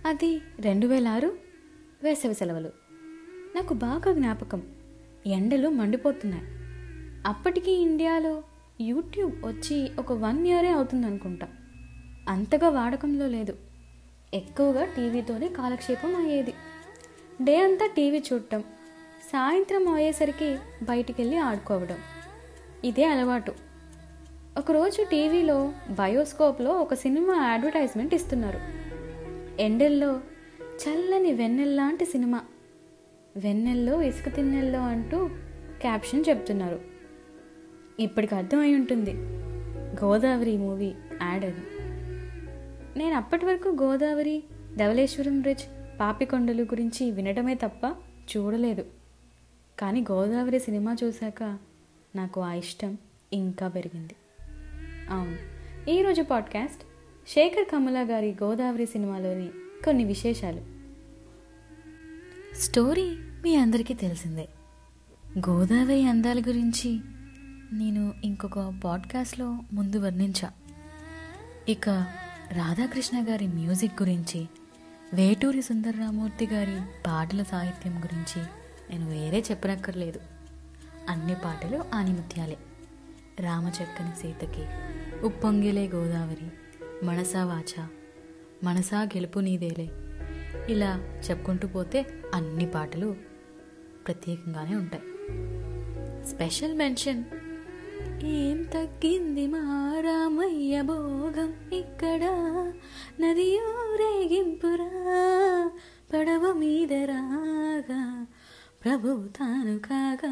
అది రెండు వేల ఆరు వేసవి సెలవులు నాకు బాగా జ్ఞాపకం ఎండలు మండిపోతున్నాయి అప్పటికి ఇండియాలో యూట్యూబ్ వచ్చి ఒక వన్ ఇయరే అవుతుంది అనుకుంటా అంతగా వాడకంలో లేదు ఎక్కువగా టీవీతోనే కాలక్షేపం అయ్యేది డే అంతా టీవీ చూడటం సాయంత్రం అయ్యేసరికి బయటికి వెళ్ళి ఆడుకోవడం ఇదే అలవాటు ఒకరోజు టీవీలో బయోస్కోప్లో ఒక సినిమా అడ్వర్టైజ్మెంట్ ఇస్తున్నారు ఎండల్లో చల్లని వెన్నెల్లాంటి సినిమా వెన్నెల్లో ఇసుక తిన్నెల్లో అంటూ క్యాప్షన్ చెప్తున్నారు ఇప్పటికి అర్థమై ఉంటుంది గోదావరి మూవీ యాడ్ అది నేను అప్పటి వరకు గోదావరి ధవళేశ్వరం బ్రిడ్జ్ పాపికొండలు గురించి వినడమే తప్ప చూడలేదు కానీ గోదావరి సినిమా చూశాక నాకు ఆ ఇష్టం ఇంకా పెరిగింది అవును ఈరోజు పాడ్కాస్ట్ శేఖర్ కమల గారి గోదావరి సినిమాలోని కొన్ని విశేషాలు స్టోరీ మీ అందరికీ తెలిసిందే గోదావరి అందాల గురించి నేను ఇంకొక పాడ్కాస్ట్లో ముందు వర్ణించా ఇక రాధాకృష్ణ గారి మ్యూజిక్ గురించి వేటూరి సుందరరామూర్తి గారి పాటల సాహిత్యం గురించి నేను వేరే చెప్పనక్కర్లేదు అన్ని పాటలు ఆనిముత్యాలే రామచక్కని సీతకి ఉప్పొంగిలే గోదావరి మనసా వాచ మనసా గెలుపు నీదేలే ఇలా చెప్పుకుంటూ పోతే అన్ని పాటలు ప్రత్యేకంగానే ఉంటాయి స్పెషల్ మెన్షన్ ఏం తగ్గింది మా రామయ్య భోగం ఇక్కడ నది ఊరేగింపురా పడవ మీద రాగా ప్రభు తాను కాగా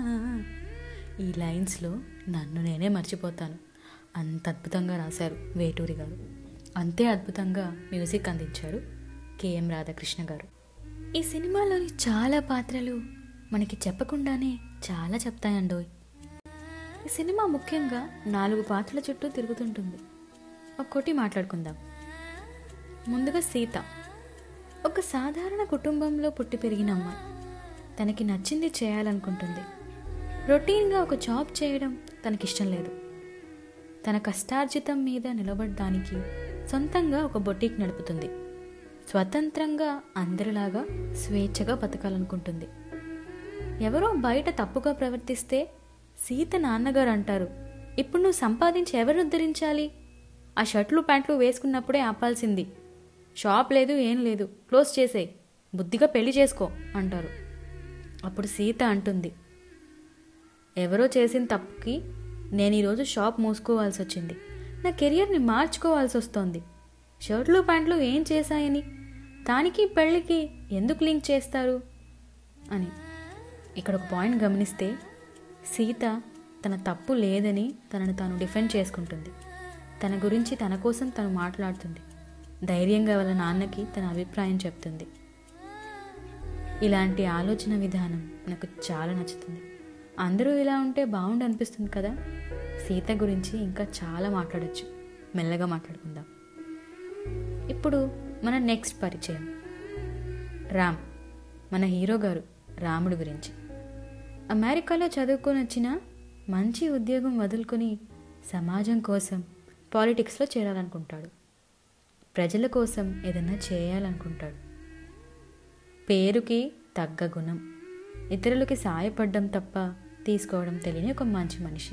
ఈ లైన్స్లో నన్ను నేనే మర్చిపోతాను అంత అద్భుతంగా రాశారు వేటూరి గారు అంతే అద్భుతంగా మ్యూజిక్ అందించారు కెఎం రాధాకృష్ణ గారు ఈ సినిమాలోని చాలా పాత్రలు మనకి చెప్పకుండానే చాలా చెప్తాయండోయ్ ఈ సినిమా ముఖ్యంగా నాలుగు పాత్రల చుట్టూ తిరుగుతుంటుంది ఒక్కోటి మాట్లాడుకుందాం ముందుగా సీత ఒక సాధారణ కుటుంబంలో పుట్టి పెరిగిన అమ్మాయి తనకి నచ్చింది చేయాలనుకుంటుంది రొటీన్గా ఒక జాబ్ చేయడం తనకిష్టం లేదు తన కష్టార్జితం మీద నిలబడడానికి సొంతంగా ఒక బొటీక్ నడుపుతుంది స్వతంత్రంగా అందరిలాగా స్వేచ్ఛగా బతకాలనుకుంటుంది ఎవరో బయట తప్పుగా ప్రవర్తిస్తే సీత నాన్నగారు అంటారు ఇప్పుడు నువ్వు సంపాదించి ఎవరిని ఉద్ధరించాలి ఆ షర్ట్లు ప్యాంట్లు వేసుకున్నప్పుడే ఆపాల్సింది షాప్ లేదు ఏం లేదు క్లోజ్ చేసేయి బుద్ధిగా పెళ్లి చేసుకో అంటారు అప్పుడు సీత అంటుంది ఎవరో చేసిన తప్పుకి నేను ఈరోజు షాప్ మూసుకోవాల్సి వచ్చింది నా కెరియర్ని మార్చుకోవాల్సి వస్తోంది షర్ట్లు ప్యాంట్లు ఏం చేశాయని దానికి పెళ్ళికి ఎందుకు లింక్ చేస్తారు అని ఇక్కడ ఒక పాయింట్ గమనిస్తే సీత తన తప్పు లేదని తనను తాను డిఫెండ్ చేసుకుంటుంది తన గురించి తన కోసం తను మాట్లాడుతుంది ధైర్యంగా వాళ్ళ నాన్నకి తన అభిప్రాయం చెప్తుంది ఇలాంటి ఆలోచన విధానం నాకు చాలా నచ్చుతుంది అందరూ ఇలా ఉంటే బాగుండు అనిపిస్తుంది కదా సీత గురించి ఇంకా చాలా మాట్లాడొచ్చు మెల్లగా మాట్లాడుకుందాం ఇప్పుడు మన నెక్స్ట్ పరిచయం రామ్ మన హీరో గారు రాముడు గురించి అమెరికాలో చదువుకొని వచ్చిన మంచి ఉద్యోగం వదులుకొని సమాజం కోసం పాలిటిక్స్లో చేరాలనుకుంటాడు ప్రజల కోసం ఏదైనా చేయాలనుకుంటాడు పేరుకి తగ్గ గుణం ఇతరులకి సాయపడడం తప్ప తీసుకోవడం తెలియని ఒక మంచి మనిషి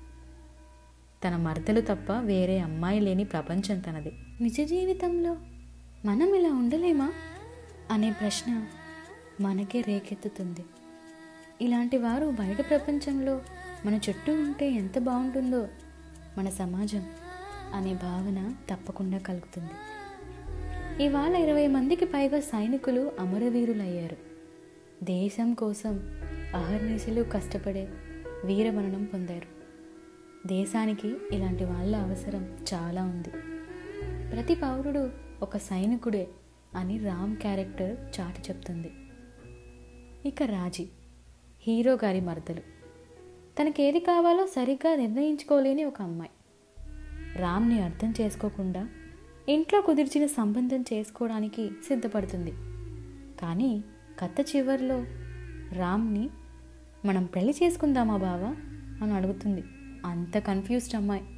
తన మర్దలు తప్ప వేరే అమ్మాయి లేని ప్రపంచం తనది నిజ జీవితంలో మనం ఇలా ఉండలేమా అనే ప్రశ్న మనకే రేకెత్తుతుంది ఇలాంటి వారు బయట ప్రపంచంలో మన చుట్టూ ఉంటే ఎంత బాగుంటుందో మన సమాజం అనే భావన తప్పకుండా కలుగుతుంది ఇవాళ ఇరవై మందికి పైగా సైనికులు అమరవీరులయ్యారు దేశం కోసం అహర్నిశలు కష్టపడే వీరమరణం పొందారు దేశానికి ఇలాంటి వాళ్ళ అవసరం చాలా ఉంది ప్రతి పౌరుడు ఒక సైనికుడే అని రామ్ క్యారెక్టర్ చాటి చెప్తుంది ఇక రాజీ హీరో గారి మరదలు తనకేది కావాలో సరిగ్గా నిర్ణయించుకోలేని ఒక అమ్మాయి రామ్ని అర్థం చేసుకోకుండా ఇంట్లో కుదిర్చిన సంబంధం చేసుకోవడానికి సిద్ధపడుతుంది కానీ కథ చివరిలో రామ్ని మనం పెళ్లి చేసుకుందామా బావా అని అడుగుతుంది అంత కన్ఫ్యూజ్డ్ అమ్మాయి